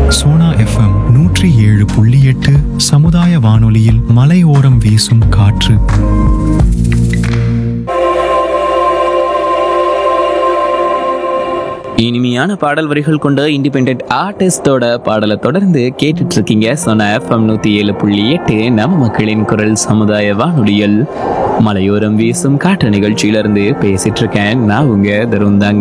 Sona FM நூற்றி ஏழு புள்ளி எட்டு சமுதாய வானொலியில் மலையோரம் வீசும் காற்று இனிமையான பாடல் வரிகள் கொண்ட இண்டிபெண்ட் ஆர்டிஸ்டோட பாடலை தொடர்ந்து கேட்டுட்டு இருக்கீங்க சொன்ன எஃப்எம் நூத்தி ஏழு புள்ளி எட்டு நம்ம மக்களின் குரல் சமுதாய வானொலியில் மலையோரம் வீசும் காற்று நிகழ்ச்சியிலிருந்து பேசிட்டு இருக்கேன் நான் உங்க தருந்தாங்க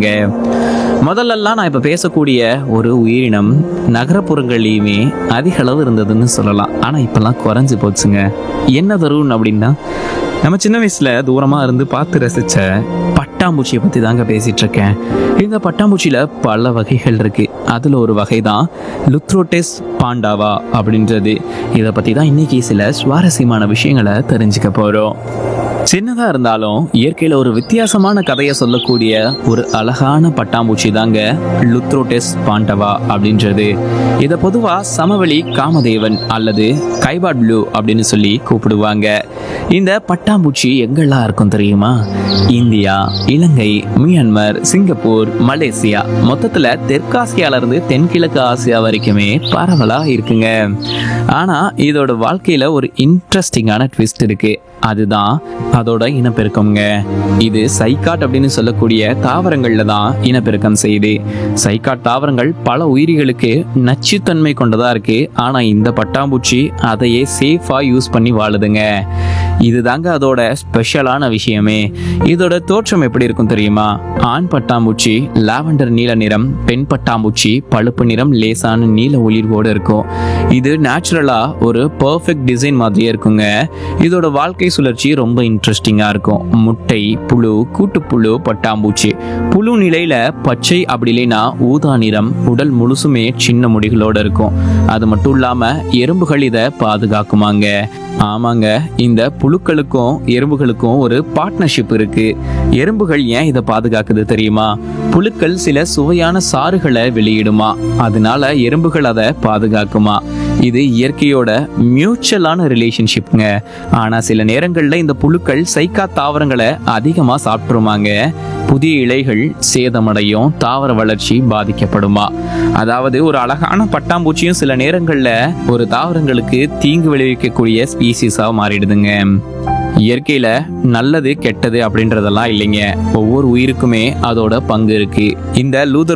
முதல்லலாம் நான் இப்ப பேசக்கூடிய ஒரு உயிரினம் நகரப்புறங்கள்லையுமே அதிக அளவு இருந்ததுன்னு சொல்லலாம் ஆனா இப்பெல்லாம் குறைஞ்சு போச்சுங்க என்ன தருண் அப்படின்னா நம்ம சின்ன வயசுல தூரமா இருந்து பார்த்து ரசிச்ச பட்டாம்பூச்சியை பத்தி தாங்க பேசிட்டு இருக்கேன் இந்த பட்டாம்பூச்சியில பல வகைகள் இருக்கு அதுல ஒரு வகை தான் லுத்ரோடெஸ் பாண்டாவா அப்படின்றது இதை பத்தி தான் இன்னைக்கு சில சுவாரஸ்யமான விஷயங்களை தெரிஞ்சுக்க போறோம் சின்னதா இருந்தாலும் இயற்கையில ஒரு வித்தியாசமான கதையை சொல்லக்கூடிய ஒரு அழகான பட்டாம்பூச்சி தாங்க லுத்ரோடெஸ் பாண்டவா அப்படின்றது இதை பொதுவா சமவெளி காமதேவன் அல்லது கைபாட் ப்ளூ அப்படின்னு சொல்லி கூப்பிடுவாங்க இந்த பட்டாம்பூச்சி எங்கெல்லாம் இருக்கும் தெரியுமா India Ilangai Myanmar Singapore Malaysia மொத்தத்துல தெற்காசியால இருந்து தென்கிழக்கு ஆசியா வரைக்குமே பரவலா இருக்குங்க ஆனா இதோட வாழ்க்கையில ஒரு இன்ட்ரெஸ்டிங்கான ட்விஸ்ட் இருக்கு அதுதான் அதோட இனப்பெருக்கம்ங்க இது சைக்காட் அப்படின்னு சொல்லக்கூடிய தாவரங்கள்ல தான் இனப்பெருக்கம் செய்யுது சைக்காட் தாவரங்கள் பல உயிரிகளுக்கு நச்சுத்தன்மை கொண்டதா இருக்கு ஆனா இந்த பட்டாம்பூச்சி அதையே சேஃபா யூஸ் பண்ணி வாழுதுங்க இதுதாங்க அதோட ஸ்பெஷலான விஷயமே இதோட தோற்றம் எப்படி இருக்கும் தெரியுமா ஆண் பட்டாம்பூச்சி லாவெண்டர் நீல நிறம் பெண் பட்டாம்பூச்சி பழுப்பு நிறம் லேசான நீல ஒளிர்வோடு இருக்கும் இது நேச்சுரலா ஒரு பர்ஃபெக்ட் டிசைன் மாதிரியே இருக்குங்க இதோட வாழ்க்கை சுழற்சி ரொம்ப இன்ட்ரெஸ்டிங்கா இருக்கும் முட்டை புழு கூட்டுப்புழு பட்டாம்பூச்சி புழு நிலையில பச்சை அப்படி இல்லைன்னா ஊதா நிறம் உடல் முழுசுமே சின்ன முடிகளோட இருக்கும் அது மட்டும் இல்லாம எறும்புகள் இதை பாதுகாக்குமாங்க ஆமாங்க இந்த புழுக்களுக்கும் எறும்புகளுக்கும் ஒரு பார்ட்னர்ஷிப் இருக்கு எறும்புகள் ஏன் இதை பாதுகாக்குது தெரியுமா புழுக்கள் சில சுவையான சாறுகளை வெளியிடுமா அதனால எறும்புகள் அதை பாதுகாக்குமா இது இயற்கையோட மியூச்சுவலான ரிலேஷன்ஷிப்ங்க ஆனா சில நேரங்கள்ல இந்த புழுக்கள் சைக்கா தாவரங்களை அதிகமா சாப்பிட்டுருமாங்க புதிய இலைகள் சேதமடையும் தாவர வளர்ச்சி பாதிக்கப்படுமா அதாவது ஒரு அழகான பட்டாம்பூச்சியும் சில நேரங்கள்ல ஒரு தாவரங்களுக்கு தீங்கு விளைவிக்கக்கூடிய ஸ்பீசிஸா மாறிடுதுங்க இயற்கையில நல்லது கெட்டது அப்படின்றதெல்லாம் இல்லைங்க ஒவ்வொரு உயிருக்குமே அதோட பங்கு இருக்கு இந்த லூதர்